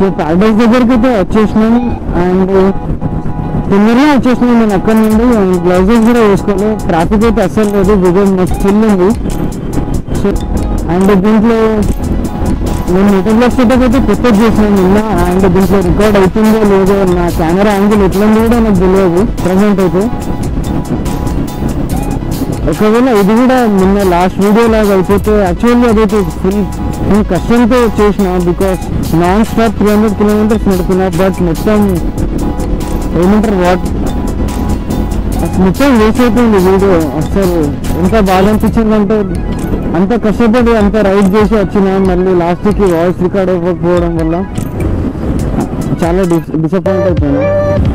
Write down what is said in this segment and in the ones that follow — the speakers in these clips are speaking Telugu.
సో ప్యారడైస్ దగ్గరికి అయితే వచ్చేసినాం అండ్ తొందరగా వచ్చేసినాం నేను అక్కడ నుండి అండ్ గ్లౌజెస్ కూడా వేసుకోవాలి ట్రాఫిక్ అయితే అస్సలు లేదు బికాజ్ నెక్స్ట్ ఫుల్ ఉంది సో అండ్ దీంట్లో నేను మెటోబ్లాక్ సెటప్ అయితే కొత్తది చేసినాను నిన్న అండ్ దీంట్లో రికార్డ్ అవుతుందో లేదో నా కెమెరా యాంగిల్ ఎట్లుంది కూడా నాకు తెలియదు ప్రజెంట్ అయితే ఒకవేళ ఇది కూడా నిన్న లాస్ట్ వీడియో లాగా అయిపోతే యాక్చువల్లీ అదైతే ఫుల్ ఫుల్ కష్టంతో చేసిన because non stop three hundred kilometres నడుపుతున్నా బట్ మొత్తం ఏమంటారు వాట్ అసలు మొత్తం వేస్ట్ అయిపోయింది వీడియో అసలు ఎంత బాధ అనిపించిందంటే అంత కష్టపడి అంత రైడ్ చేసి వచ్చిన మళ్ళీ లాస్ట్కి వాయిస్ రికార్డ్ అవ్వకపోవడం వల్ల చాలా డిస్ డిసప్పాయింట్ అయిపోయాను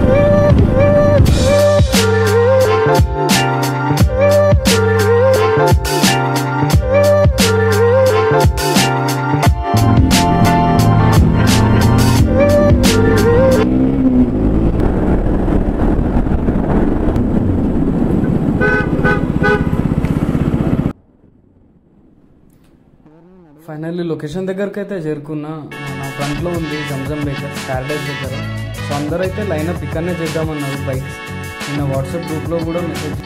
ఫైనల్లీ లొకేషన్ దగ్గరికి అయితే చేరుకున్నా నా ఫ్రంట్లో ఉంది జంజం బేకర్ ప్యారడైజ్ దగ్గర సో అందరూ అయితే లైన్ అప్ ఇక్కడనే చేద్దామన్నారు బైక్స్ నిన్న వాట్సాప్ గ్రూప్లో కూడా మెసేజ్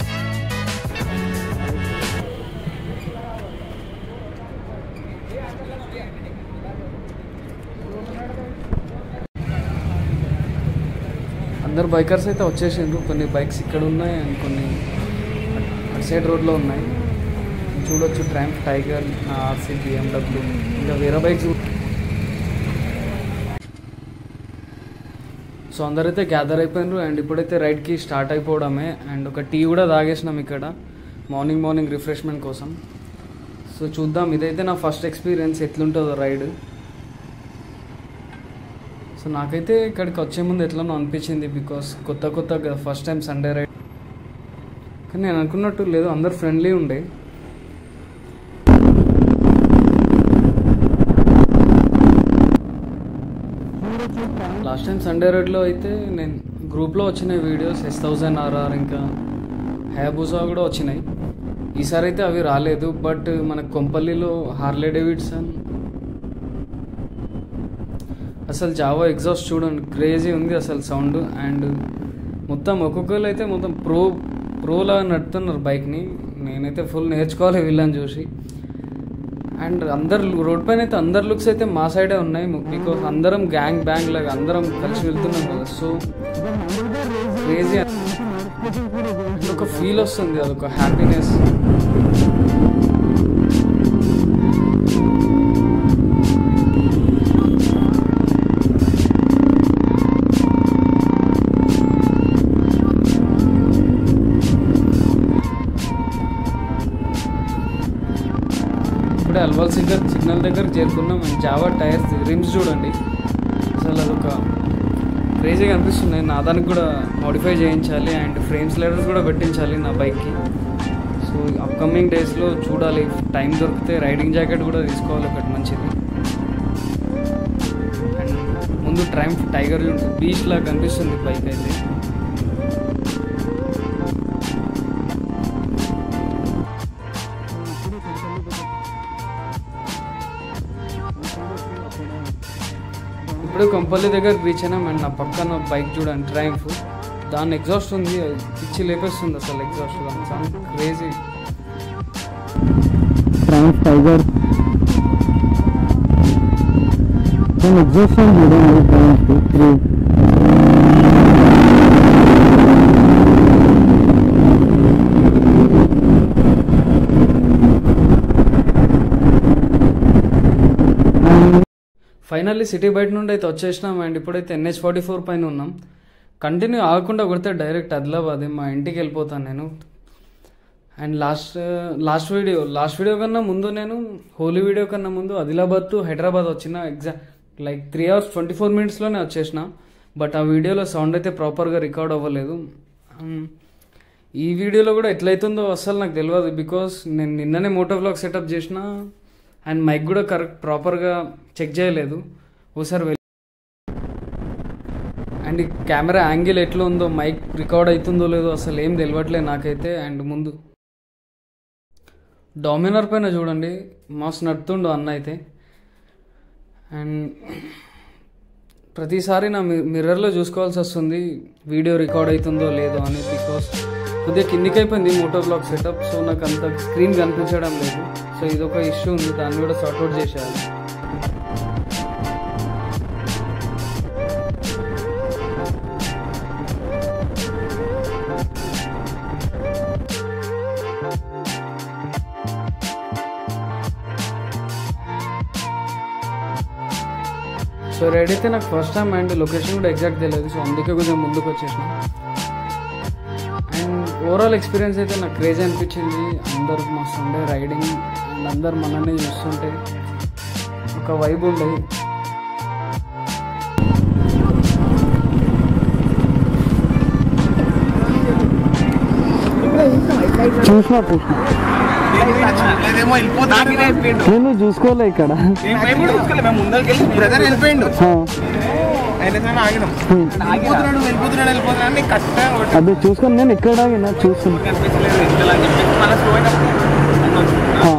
అందరు బైకర్స్ అయితే వచ్చేసిండ్రు కొన్ని బైక్స్ ఇక్కడ ఉన్నాయి అండ్ కొన్ని అటు సైడ్ రోడ్లో ఉన్నాయి చూడొచ్చు ట్రాంప్ టైగర్ ఆర్సీ బిఎండబ్ల్యూ ఇంకా వేరే బైక్స్ సో అందరైతే గ్యాదర్ అయిపోయినారు అండ్ ఇప్పుడైతే రైడ్కి స్టార్ట్ అయిపోవడమే అండ్ ఒక టీ కూడా తాగేసినాం ఇక్కడ మార్నింగ్ మార్నింగ్ రిఫ్రెష్మెంట్ కోసం సో చూద్దాం ఇదైతే నా ఫస్ట్ ఎక్స్పీరియన్స్ ఎట్లుంటుందో రైడ్ సో నాకైతే ఇక్కడికి వచ్చే ముందు ఎట్లనో అనిపించింది బికాస్ కొత్త కొత్త ఫస్ట్ టైం సండే రైడ్ కానీ నేను అనుకున్నట్టు లేదు అందరు ఫ్రెండ్లీ ఉండే లాస్ట్ టైం సండే రైడ్లో అయితే నేను గ్రూప్లో వచ్చిన వీడియోస్ ఎస్ థౌజండ్ ఆర్ఆర్ ఇంకా హ్యాబుజా కూడా వచ్చినాయి ఈసారి అయితే అవి రాలేదు బట్ మన కొంపల్లిలో హార్లే డేవిడ్సన్ అసలు జావా ఎగ్జాస్ట్ చూడండి క్రేజీ ఉంది అసలు సౌండ్ అండ్ మొత్తం ఒక్కొక్కరు అయితే మొత్తం ప్రో ప్రోలా నడుపుతున్నారు బైక్ని నేనైతే ఫుల్ నేర్చుకోవాలి వీళ్ళని చూసి అండ్ అందరు రోడ్ పైన అయితే అందరు లుక్స్ అయితే మా సైడే ఉన్నాయి బికాస్ అందరం గ్యాంగ్ బ్యాంగ్ లాగా అందరం కలిసి వెళ్తున్నాం కదా సో క్రేజీ ఒక ఫీల్ వస్తుంది అదొక హ్యాపీనెస్ ఇప్పుడే అల్వాల్ సిగ్నల్ సిగ్నల్ దగ్గర చేరుకున్నాం అండ్ జావా టైర్స్ రిమ్స్ చూడండి అసలు అదొక క్రేజీగా అనిపిస్తుంది నా దానికి కూడా మోడిఫై చేయించాలి అండ్ ఫ్రేమ్ స్లైడర్స్ కూడా పెట్టించాలి నా బైక్కి సో అప్కమింగ్ డేస్లో చూడాలి టైం దొరికితే రైడింగ్ జాకెట్ కూడా తీసుకోవాలి ఒకటి మంచిది అండ్ ముందు ట్రైమ్ టైగర్ బీచ్ లాగా కనిపిస్తుంది బైక్ అయితే ఇప్పుడు కొంపల్లి దగ్గర రీచ్ అయినాం అండ్ నా పక్కన బైక్ చూడండి ట్రైంఫ్ దాని ఎగ్జాస్ట్ ఉంది అది పిచ్చి లేపేస్తుంది అసలు ఎగ్జాస్ట్ దాని సౌండ్ క్రేజీ ట్రాన్స్ టైగర్ నేను ఎగ్జాస్ట్ చూడండి ట్రాన్స్ త్రీ ఫైనల్లీ సిటీ బయట నుండి అయితే వచ్చేసినాం అండ్ ఇప్పుడైతే ఎన్హెచ్ ఫార్టీ ఫోర్ పైన ఉన్నాం కంటిన్యూ ఆగకుండా కొడితే డైరెక్ట్ ఆదిలాబాద్ మా ఇంటికి వెళ్ళిపోతాను నేను and last last video last video కన్నా ముందు నేను హోలీ వీడియో కన్నా ముందు ఆదిలాబాద్ టు హైదరాబాద్ వచ్చిన exact like three hours twenty four మినిట్స్లోనే వచ్చేసిన బట్ ఆ వీడియోలో సౌండ్ అయితే ప్రాపర్గా రికార్డ్ అవ్వలేదు Um, ఈ వీడియోలో కూడా ఎట్లయితుందో అస్సలు నాకు తెలియదు బికాస్ నేను నిన్ననే మోటో వ్లాగ్ సెటప్ చేసిన అండ్ మైక్ కూడా కరెక్ట్ ప్రాపర్గా చెక్ చేయలేదు ఓసారి వెళ్ళి అండ్ ఈ కెమెరా యాంగిల్ ఎట్లా ఉందో మైక్ రికార్డ్ అవుతుందో లేదో అసలు ఏం తెలియట్లేదు నాకైతే అండ్ ముందు డామినర్ పైన చూడండి మస్తు నడుతుండు అన్న అయితే అండ్ ప్రతిసారి నా మి- మిర్రర్లో చూసుకోవాల్సి వస్తుంది వీడియో రికార్డ్ అవుతుందో లేదో అని బికాస్ కొద్దిగా కిందికి అయిపోయింది మోటో బ్లాక్ సెటప్ సో నాకు అంత స్క్రీన్ కనిపించడం లేదు సో ఇదొక ఇష్యూ ఉంది దాన్ని కూడా సార్ట్అవుట్ చేసేయాలి సో రెడీ అయితే నాకు ఫస్ట్ టైం అండ్ లొకేషన్ కూడా ఎగ్జాక్ట్ తెలియదు సో అందుకే కొంచెం ముందుకు వచ్చేసిన అండ్ ఓవరాల్ ఎక్స్పీరియన్స్ అయితే నాకు క్రేజ్ అనిపించింది అందరు మస్తు ఉండే రైడింగ్ అండ్ అందరు మనల్ని చూస్తుంటే ఒక వైబ్ ఉండేది చూసిన చూసిన లేదేమో వెళ్ళిపోతాడు నేను చూసుకోలే ఇక్కడ మేము కూడా చూసుకోలేదు మేము ముందరికి వెళ్ళి బ్రదర్ వెళ్ళిపోయిండు ఆ, ఆయన సరే ఆగినాం ఉమ్. వెళ్ళిపోతున్నాడు వెళ్ళిపోతున్నాడు వెళ్ళిపోతున్నాడు అని కష్టంగా కొట్టాడు. అదే చూసుకొని నేను ఇక్కడ ఆగినా చూస్తున్నా కనిపించలేదు ఇంతలో అని చెప్పేసి మళ్ళీ స్లో అయినప్పుడు అన్న వచ్చిండు. ఆ,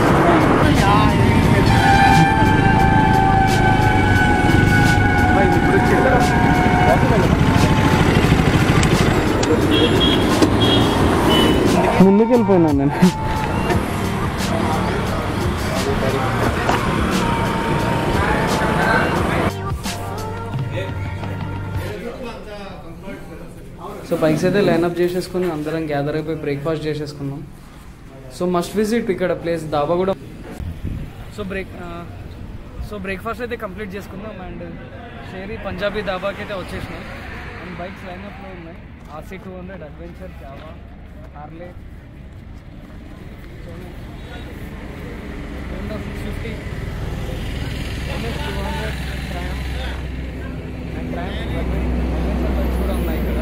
అబ్బాయి, ఇప్పుడు వచ్చేసారా? ముందుకు వెళ్ళిపోయినా నేను సో బైక్స్ అయితే లైన్అప్ చేసేసుకుని అందరం గ్యాదర్ అయిపోయి బ్రేక్ఫాస్ట్ చేసేసుకున్నాం సో మస్ట్ విజిట్ ఇక్కడ ప్లేస్ దాబా కూడా సో బ్రేక్ సో బ్రేక్ఫాస్ట్ అయితే కంప్లీట్ చేసుకుందాం అండ్ షేరీ పంజాబీ దాబాకి అయితే వచ్చేసినాయి అండ్ బైక్స్ లైన్అప్లో ఉన్నాయి RC two hundred adventure Jawa Harley six fifty two hundred Triumph and Triumph adventure bikes కూడా ఉన్నాయి ఇక్కడ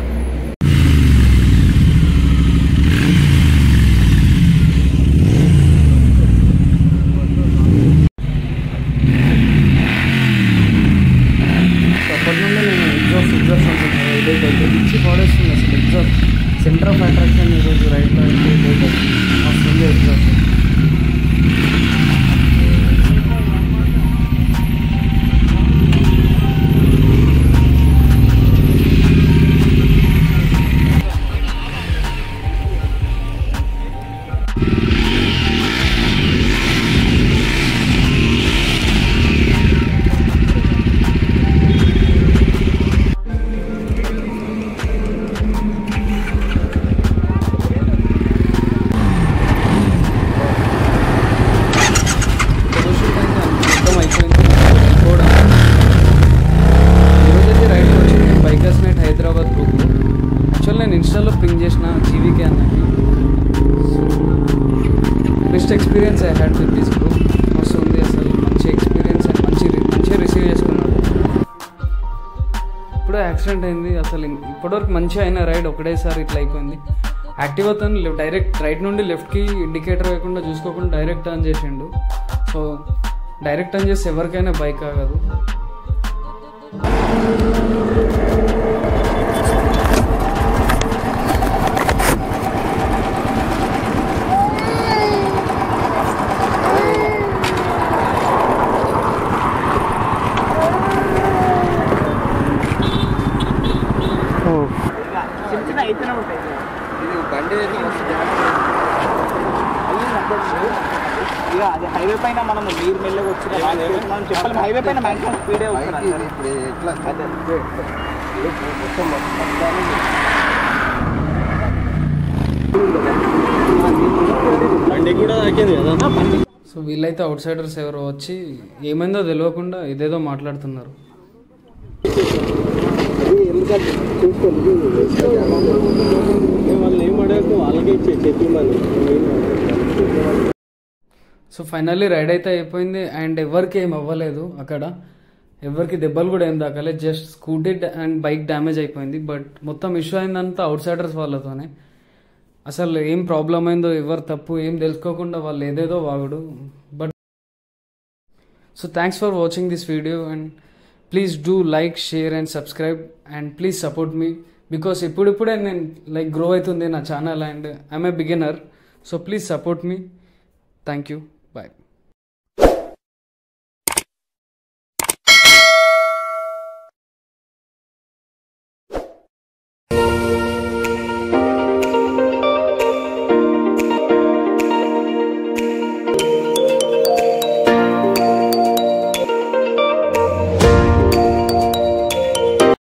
సో అప్పటి నుండి నేను ఎగ్జాస్ట్ ఎగ్జాస్ట్ అనుకుంటున్నాను ఇదైతే అయితే ఇచ్చి పడేస్తుంది అసలు ఎగ్జాస్ట్ సెంటర్ ఆఫ్ అట్రాక్షన్ ఈరోజు రైట్లో అయితే ఇదైతే వస్తుంది ఎగ్జాస్ట్ ఫోటోషూట్ అయితే మొత్తం అయిపోయింది కూడా ఈరోజైతే రైడ్ వచ్చింది బైకర్స్ నైట్ హైదరాబాద్ గ్రూప్లో యాక్చువల్ నేను ఇన్స్టాలో పింగ్ చేసిన జీవీకే అన్నది best experience I had with this group మస్తు ఉంది అసలు మంచి ఎక్స్పీరియన్స్ అండ్ మంచి మంచిగా రిసీవ్ చేసుకున్నాడు ఇప్పుడే యాక్సిడెంట్ అయింది అసలు ఇన్- ఇప్పటివరకు మంచిగా అయిన రైడ్ ఒకటేసారి ఇట్లా అయిపోయింది యాక్టివ్ అవుతాను డైరెక్ట్ రైట్ నుండి లెఫ్ట్కి ఇండికేటర్ వేయకుండా చూసుకోకుండా డైరెక్ట్ టర్న్ చేసిండు సో డైరెక్ట్ టర్న్ చేస్తే ఎవరికైనా బైక్ ఆగదు ఓ చిన్న చిన్న అయితేనే ఉంటాయి ఇది బండి అయితే మస్తు జాగ్రత్త. అయ్యింది అప్పుడు. ఇక అది హైవే పైన మనం మీరు మెల్లగా వచ్చిన మనం చెప్పాలి హైవే పైన మ్యాక్సిమం స్పీడే వస్తుంది అదే. బండి కూడా తాకింది కదా సో వీళ్ళైతే అవుట్ సైడర్స్ ఎవరో వచ్చి ఏమైందో తెలియకుండా ఇదేదో మాట్లాడుతున్నారు వాళ్ళు ఏం అడగకు వాళ్ళకే ఇచ్చే చెప్పి మళ్ళీ సో ఫైనల్లీ రైడ్ అయితే అయిపోయింది అండ్ ఎవరికి ఏం అవ్వలేదు అక్కడ ఎవరికి దెబ్బలు కూడా ఏం తాకలేదు just scooty and bike damage అయిపోయింది బట్ మొత్తం ఇష్యూ అయిందంతా అవుట్ సైడర్స్ వాళ్ళతోనే అసలు ఏం ప్రాబ్లం అయిందో ఎవరు తప్పు ఏం తెలుసుకోకుండా వాళ్ళు ఏదేదో వాగుడు but so thanks for watching this video and please do like share and subscribe and please support me because ఇప్పుడిప్పుడే నేను లైక్ గ్రో అవుతుంది నా channel and I'm a beginner so please support me thank you